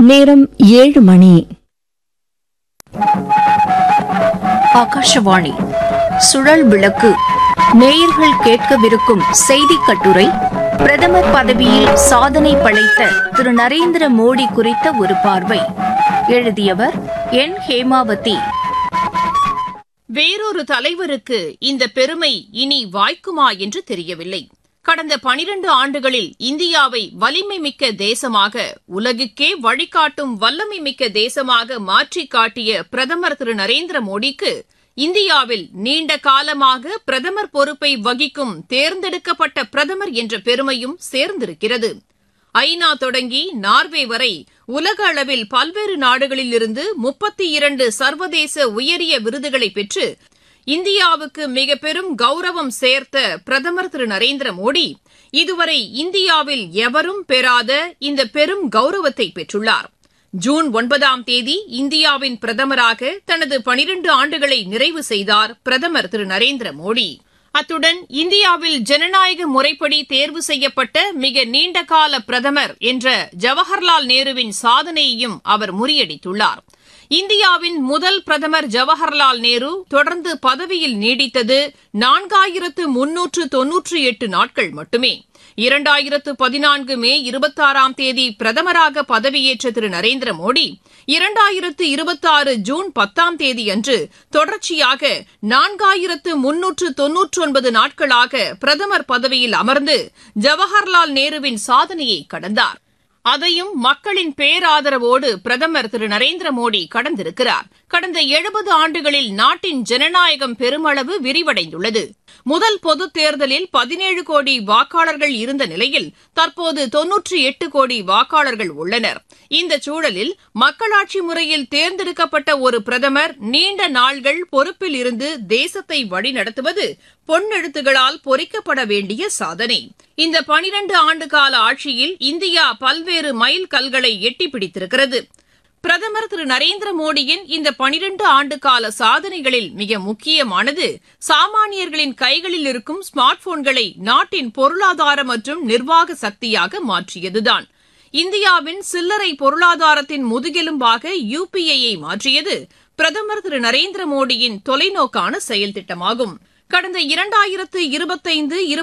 நேரம் ஏழு மணி ஆகாஷவாணி சுழல் விளக்கு நேயர்கள் கேட்கவிருக்கும் செய்தி கட்டுரை பிரதமர் பதவியில் சாதனை படைத்த திரு நரேந்திர மோடி குறித்த ஒரு பார்வை எழுதியவர் என் ஹேமாவதி வேறொரு தலைவருக்கு இந்த பெருமை இனி வாய்க்குமா என்று தெரியவில்லை கடந்த பனிரண்டு ஆண்டுகளில் இந்தியாவை வலிமை மிக்க தேசமாக உலகுக்கே வழிகாட்டும் வல்லமை மிக்க தேசமாக மாற்றிக் காட்டிய பிரதமர் திரு நரேந்திர மோடிக்கு இந்தியாவில் நீண்ட காலமாக பிரதமர் பொறுப்பை வகிக்கும் தேர்ந்தெடுக்கப்பட்ட பிரதமர் என்ற பெருமையும் சேர்ந்திருக்கிறது ஐநா தொடங்கி நார்வே வரை உலக அளவில் பல்வேறு நாடுகளிலிருந்து முப்பத்தி இரண்டு சர்வதேச உயரிய விருதுகளை பெற்று இந்தியாவுக்கு மிக பெரும் கௌரவம் சேர்த்த பிரதமர் திரு நரேந்திர மோடி இதுவரை இந்தியாவில் எவரும் பெறாத இந்த பெரும் கௌரவத்தை பெற்றுள்ளார் ஜூன் ஒன்பதாம் தேதி இந்தியாவின் பிரதமராக தனது பனிரண்டு ஆண்டுகளை நிறைவு செய்தார் பிரதமர் திரு நரேந்திர மோடி அத்துடன் இந்தியாவில் ஜனநாயக முறைப்படி தேர்வு செய்யப்பட்ட மிக நீண்டகால பிரதமர் என்ற ஜவஹர்லால் நேருவின் சாதனையையும் அவர் முறியடித்துள்ளார் இந்தியாவின் முதல் பிரதமர் ஜவஹர்லால் நேரு தொடர்ந்து பதவியில் நீடித்தது நான்காயிரத்து முன்னூற்று தொன்னூற்றி எட்டு நாட்கள் மட்டுமே இரண்டாயிரத்து பதினான்கு மே இருபத்தாறாம் தேதி பிரதமராக பதவியேற்ற திரு நரேந்திர மோடி இரண்டாயிரத்து இருபத்தாறு ஜூன் பத்தாம் தேதி அன்று தொடர்ச்சியாக நான்காயிரத்து முன்னூற்று தொன்னூற்றி ஒன்பது நாட்களாக பிரதமர் பதவியில் அமர்ந்து ஜவஹர்லால் நேருவின் சாதனையை கடந்தார் அதையும் மக்களின் பேராதரவோடு பிரதமர் திரு நரேந்திர மோடி கடந்திருக்கிறார் கடந்த எழுபது ஆண்டுகளில் நாட்டின் ஜனநாயகம் பெருமளவு விரிவடைந்துள்ளது முதல் பொதுத் தேர்தலில் பதினேழு கோடி வாக்காளர்கள் இருந்த நிலையில் தற்போது தொன்னூற்றி எட்டு கோடி வாக்காளர்கள் உள்ளனர் இந்த சூழலில் மக்களாட்சி முறையில் தேர்ந்தெடுக்கப்பட்ட ஒரு பிரதமர் நீண்ட நாள்கள் பொறுப்பில் இருந்து தேசத்தை வழிநடத்துவது பொன்னெழுத்துகளால் பொறிக்கப்பட வேண்டிய சாதனை இந்த பனிரண்டு ஆண்டு கால ஆட்சியில் இந்தியா பல்வேறு மைல் கல்களை எட்டி பிடித்திருக்கிறது பிரதமர் திரு நரேந்திர மோடியின் இந்த பனிரண்டு ஆண்டு கால சாதனைகளில் மிக முக்கியமானது சாமானியர்களின் கைகளில் இருக்கும் ஸ்மார்ட் போன்களை நாட்டின் பொருளாதார மற்றும் நிர்வாக சக்தியாக மாற்றியதுதான் இந்தியாவின் சில்லறை பொருளாதாரத்தின் முதுகெலும்பாக யுபிஐயை மாற்றியது பிரதமர் திரு நரேந்திர மோடியின் தொலைநோக்கான செயல் திட்டமாகும் கடந்த இரண்டாயிரத்து இருபத்தைந்து